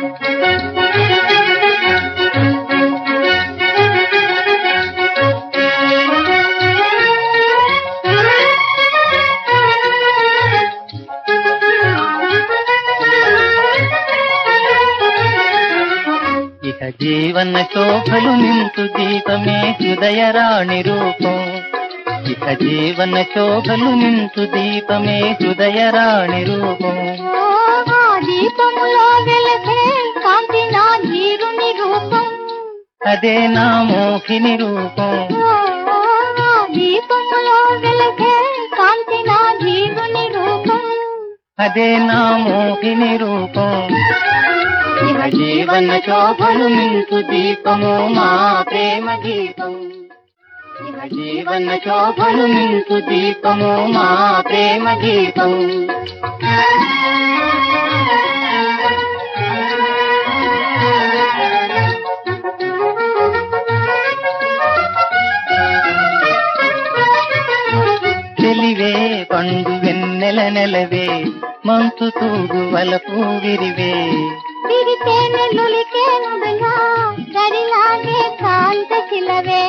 ఇక జీవన శోభలు నింపు దీపమే హృదయ రాణి రూపం ఇక జీవన శోభలు నింపు దీపమే హృదయ రాణి రూపం ఓ దీపములో వెలసే కాంతి నా జీరుని రూపం అదే నా మోహిని రూపం ఓ దీపములో వెలసే కాంతి నా జీరుని రూపం అదే నా మోహిని రూపం ఇక జీవన శోభలు నింపు దీపము మా ప్రేమ దీపం ఇక జీవన శోభలు నింపు దీపము మా ప్రేమ దీపం తెలివే పండు వెన్నెల నెలవే మంచు తూగు వలపు విరివే తిరితేనే నులికేను బినా గరిలాగే కాంత చిలవే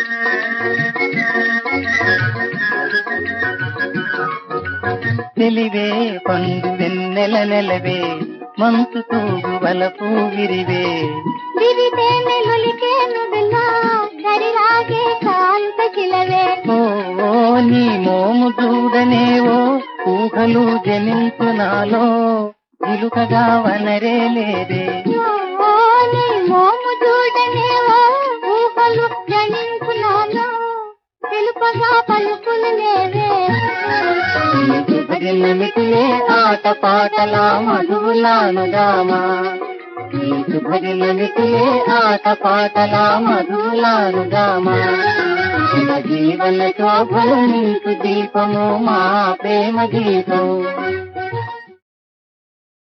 తెలివే పండు వెన్నెల నెలవే మంచు తూగు వలపు విరివే తిరితేనే నులికేను బినా గరిలాగే కాంత చిలవే ఓ ఓ, నీ మోము చూడనేవో ఊహలు జనించు నాలో ఇలుకగా వనరే లేదే ఓ నీ మోము చూడనేవో ఊహలు జనించునాను తెలుపగా పలుకులు లేవే భజనమిటిలే ఆట పాటల మధువులానుగామా నీకు భజనమిటిలే ఆట పాటల మధువులానుగామా ఇక జీవన శోభలు నీకు దీపము మా ప్రేమ దీపం